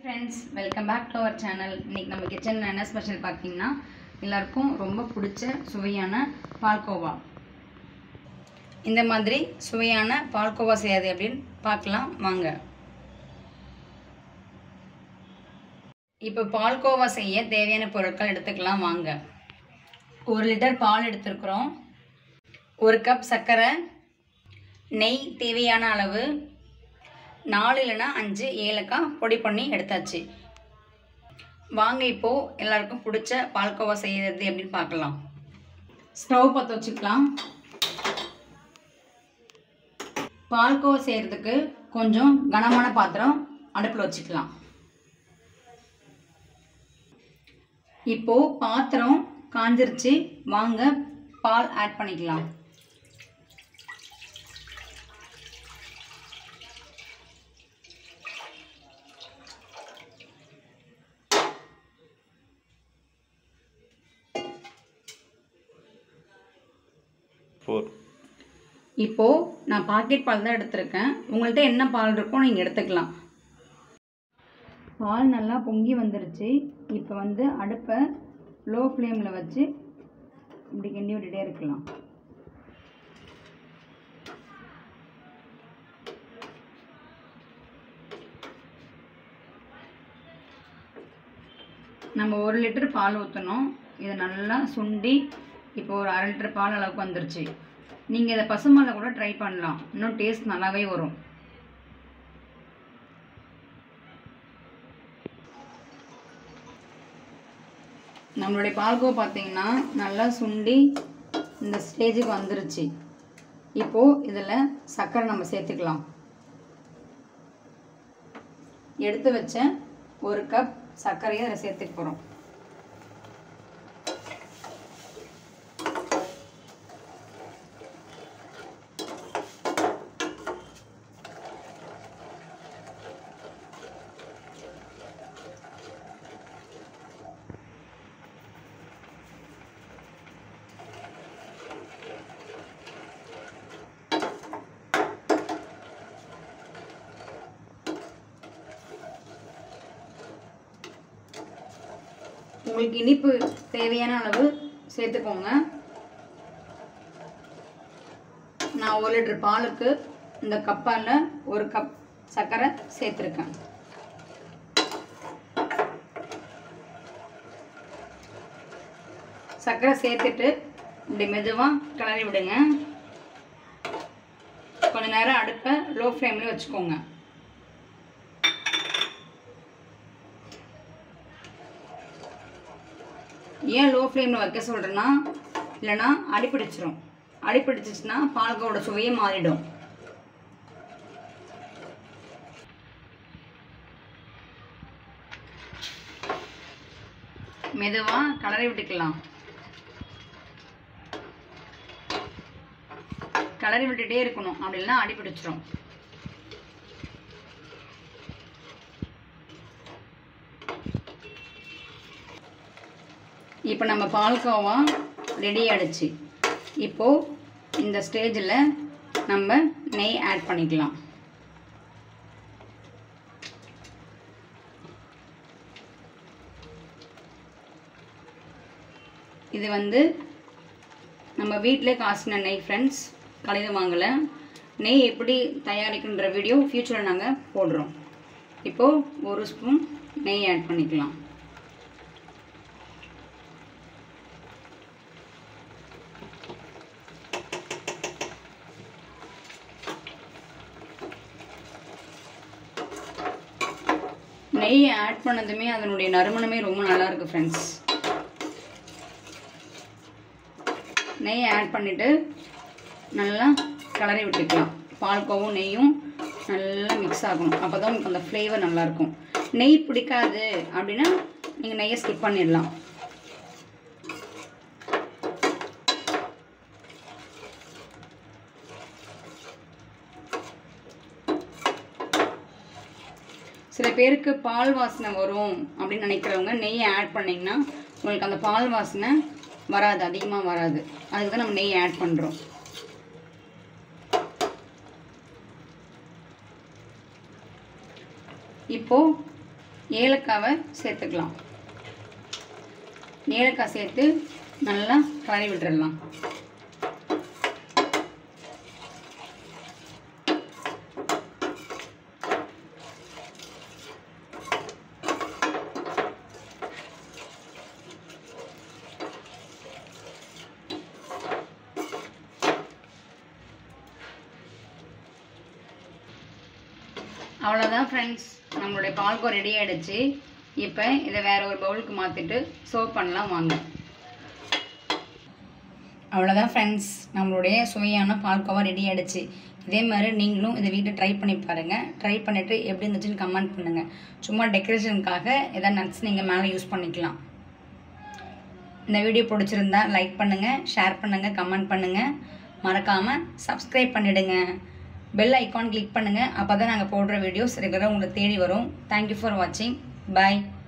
friends welcome back to our channel இன்னைக்கு நம்ம கிச்சனில் என்ன ஸ்பெஷல் பார்த்தீங்கன்னா எல்லாருக்கும் ரொம்ப பிடிச்ச சுவையான பால்கோவா இந்த மாதிரி சுவையான பால்கோவா செய்யாது அப்படின்னு பார்க்கலாம் வாங்க இப்போ பால்கோவா செய்ய தேவையான பொருட்கள் எடுத்துக்கலாம் வாங்க ஒரு லிட்டர் பால் எடுத்துருக்குறோம் ஒரு கப் சர்க்கரை நெய் தேவையான அளவு நாலு இல்லைன்னா அஞ்சு ஏலக்காய் பொடி பண்ணி எடுத்தாச்சு வாங்க இப்போது எல்லாருக்கும் பிடிச்ச பால்கோவா செய்யறது எப்படின்னு பார்க்கலாம் ஸ்டவ் பற்ற வச்சுக்கலாம் பால்கோவா செய்கிறதுக்கு கொஞ்சம் கனமான பாத்திரம் அடுப்பில் வச்சுக்கலாம் இப்போது பாத்திரம் காஞ்சிருச்சு வாங்க பால் ஆட் பண்ணிக்கலாம் ஃபோர் இப்போது நான் பாக்கெட் பால் தான் எடுத்திருக்கேன் உங்கள்கிட்ட என்ன பால் இருக்கோ நீங்கள் எடுத்துக்கலாம் பால் நல்லா பொங்கி வந்துருச்சு இப்போ வந்து அடுப்பை லோ ஃப்ளேமில் வச்சு இப்படி கிண்டி விட்டுட்டே இருக்கலாம் நம்ம ஒரு லிட்டர் பால் ஊற்றணும் இதை நல்லா சுண்டி இப்போ ஒரு அரை லிட்டர் பால் அளவுக்கு வந்துருச்சு நீங்கள் இதை பசுமாலை கூட ட்ரை பண்ணலாம் இன்னும் டேஸ்ட் நல்லாவே வரும் நம்மளுடைய பால்கோ பார்த்தீங்கன்னா நல்லா சுண்டி இந்த ஸ்டேஜுக்கு வந்துருச்சு இப்போது இதில் சர்க்கரை நம்ம சேர்த்துக்கலாம் எடுத்து வச்ச ஒரு கப் சர்க்கரையை அதில் சேர்த்துக்க போகிறோம் உங்களுக்கு இனிப்பு தேவையான அளவு சேர்த்துக்கோங்க நான் ஒரு லிட்டர் பாலுக்கு இந்த கப்பால் ஒரு கப் சர்க்கரை சேர்த்துருக்கேன் சர்க்கரை சேர்த்துட்டு இப்படி மெதுவாக கிளறி விடுங்க கொஞ்ச நேரம் அடுப்பை லோ ஃப்ளேம்லேயே வச்சுக்கோங்க ஏன் லோ ஃப்ளேமில் வைக்க சொல்கிறேன்னா இல்லைன்னா அடிப்பிடிச்சிரும் அடிப்பிடிச்சிச்சுன்னா பால்கோவோட சுவையே மாறிடும் மெதுவாக கலரி விட்டுக்கலாம் கலரி விட்டுட்டே இருக்கணும் அப்படின்னா அடிப்பிடிச்சிரும் இப்போ நம்ம பால்கோவா ரெடி ஆகிடுச்சு இப்போது இந்த ஸ்டேஜில் நம்ம நெய் ஆட் பண்ணிக்கலாம் இது வந்து நம்ம வீட்டிலே காசின நெய் ஃப்ரெண்ட்ஸ் கடையில் வாங்கலை நெய் எப்படி தயாரிக்கின்ற வீடியோ ஃப்யூச்சரில் நாங்கள் போடுறோம் இப்போது ஒரு ஸ்பூன் நெய் ஆட் பண்ணிக்கலாம் நெய் ஆட் பண்ணதுமே அதனுடைய நறுமணமே ரொம்ப நல்லா இருக்கு ஃப்ரெண்ட்ஸ் நெய் ஆட் பண்ணிவிட்டு நல்லா கிளறி விட்டுக்கலாம் பால்கோவும் நெய்யும் நல்லா மிக்ஸ் ஆகணும் அப்போ தான் உங்களுக்கு அந்த ஃப்ளேவர் நல்லாயிருக்கும் நெய் பிடிக்காது அப்படின்னா நீங்கள் நெய்யை ஸ்கிப் பண்ணிடலாம் சில பேருக்கு பால் வாசனை வரும் அப்படின்னு நினைக்கிறவங்க நெய்யை ஆட் பண்ணிங்கன்னா உங்களுக்கு அந்த பால் வாசனை வராது அதிகமாக வராது அதுக்கு தான் நம்ம நெய் ஆட் பண்ணுறோம் இப்போது ஏலக்காவை சேர்த்துக்கலாம் ஏலக்காய் சேர்த்து நல்லா கலரி விட்டுறலாம் அவ்வளோதான் ஃப்ரெண்ட்ஸ் நம்மளுடைய பால்கோ ரெடி ஆகிடுச்சு இப்போ இதை வேற ஒரு பவுலுக்கு மாற்றிட்டு சர்வ் பண்ணலாம் வாங்க அவ்வளோதான் ஃப்ரெண்ட்ஸ் நம்மளுடைய சுவையான பால்கோவா ரெடி ஆகிடுச்சு இதே மாதிரி நீங்களும் இதை வீட்டில் ட்ரை பண்ணி பாருங்கள் ட்ரை பண்ணிவிட்டு எப்படி இருந்துச்சுன்னு கமெண்ட் பண்ணுங்கள் சும்மா டெக்கரேஷனுக்காக எதாவது நட்ஸ் நீங்கள் மேலே யூஸ் பண்ணிக்கலாம் இந்த வீடியோ பிடிச்சிருந்தா லைக் பண்ணுங்கள் ஷேர் பண்ணுங்கள் கமெண்ட் பண்ணுங்கள் மறக்காமல் சப்ஸ்கிரைப் பண்ணிவிடுங்க பெல் ஐக்கான் கிளிக் பண்ணுங்கள் அப்போ தான் நாங்கள் போடுற வீடியோஸ் ரெகுலராக உங்களுக்கு தேடி வரும் தேங்க்யூ ஃபார் வாட்சிங் பாய்